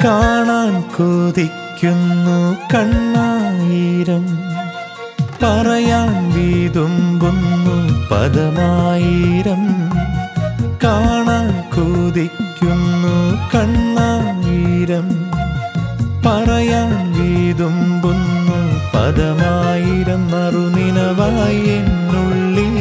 കാണാൻ കൊതിക്കുന്നു കണ്ണായിരം പറയാൻ വീതുമ്പുന്നു പദമായിരം കാണാൻ കൊതിക്കുന്നു കണ്ണായിരം പറയാൻ വീതുമ്പുന്നു പദമായിരം നറുനിനവായി എന്നുള്ളിൽ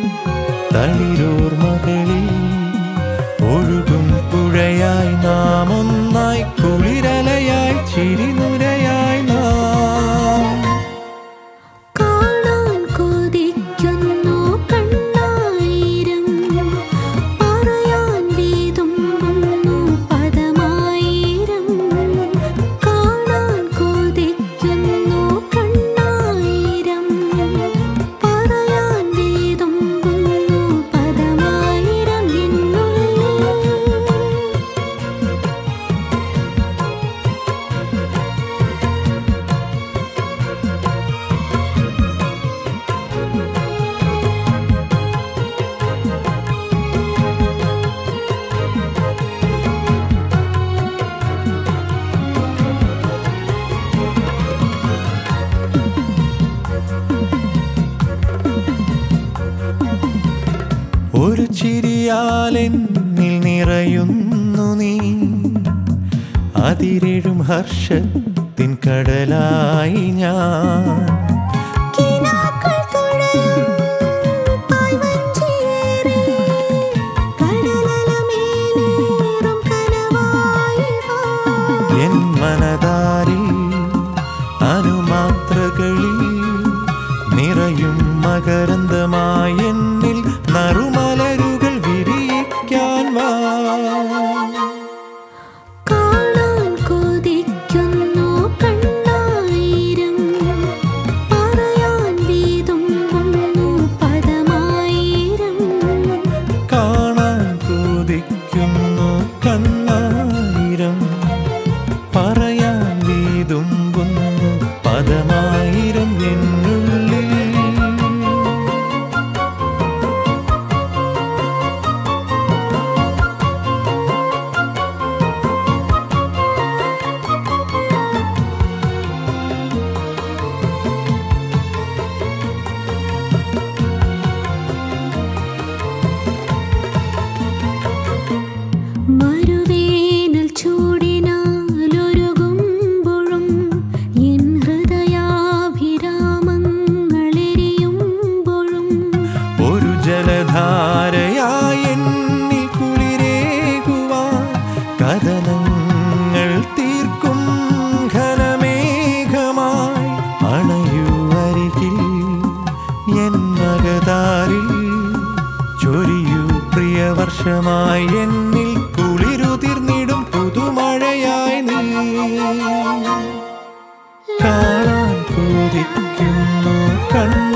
തളിരോർമകളിൽ ഒഴുകും പുഴയായി നാം ഒന്നായി കുളിരലയായി ചിരിനുരയായി നാം കാണാൻ കൊതിക്കുന്നു കണ്ണായിരം പറയാൻ വീതുമ്പുന്നു പദമായിരം കാണാൻ കൊതിക്കുന്നു കണ്ണായിരം പറയാൻ വീതുമ്പുന്നു പദമായിരം എന്നുള്ളിൽ ഒരു ചിരിയാലെന്നിൽ നിറയുന്നു നീ അതിരെഴും ഹർഷത്തിൻ കടലായി ഞാൻ കിനാക്കൾ തുഴയും പായ്വഞ്ചിയേറി കടലലമേലേറും കനവായി വാ. എൻ മനതാരിൽ അനുമാത്രകളിൽ നിറയും മകരന്തമായി എന്നിൽ നറുമലരുകൾ വിരിയിക്കാൻ വാ കാണാൻ കൊതിക്കുന്നു കണ്ണായിരം പറയാൻ വീതുമ്പുന്നു പദമായിരം കാണാൻ കൊതിക്കുന്നു കണ്ണായിരം പറയാൻ വീതുമ്പുന്നു പദമായിരം എന്നുള്ളിൽ മരുവേനൽ ചൂടിനാലൊരുകുമ്പോഴും എൻ ഹൃദയാഭിരാമങ്ങളെരിയുമ്പോഴും ഒരു ജലധാരയായി എന്നിൽ കുളിരേകുവാൻ കഥനങ്ങൾ തീർക്കും ഘനമേഘമായി അണയുവരികിൽ എൻ മകതാരിൽ ചൊരിയൂ പ്രിയവർഷമായി എന്നിൽ കുളിരുതിർന്നിടും പുതുമഴയായി നീ കാണാൻ കൊതിക്കുന്നു കണ്ണ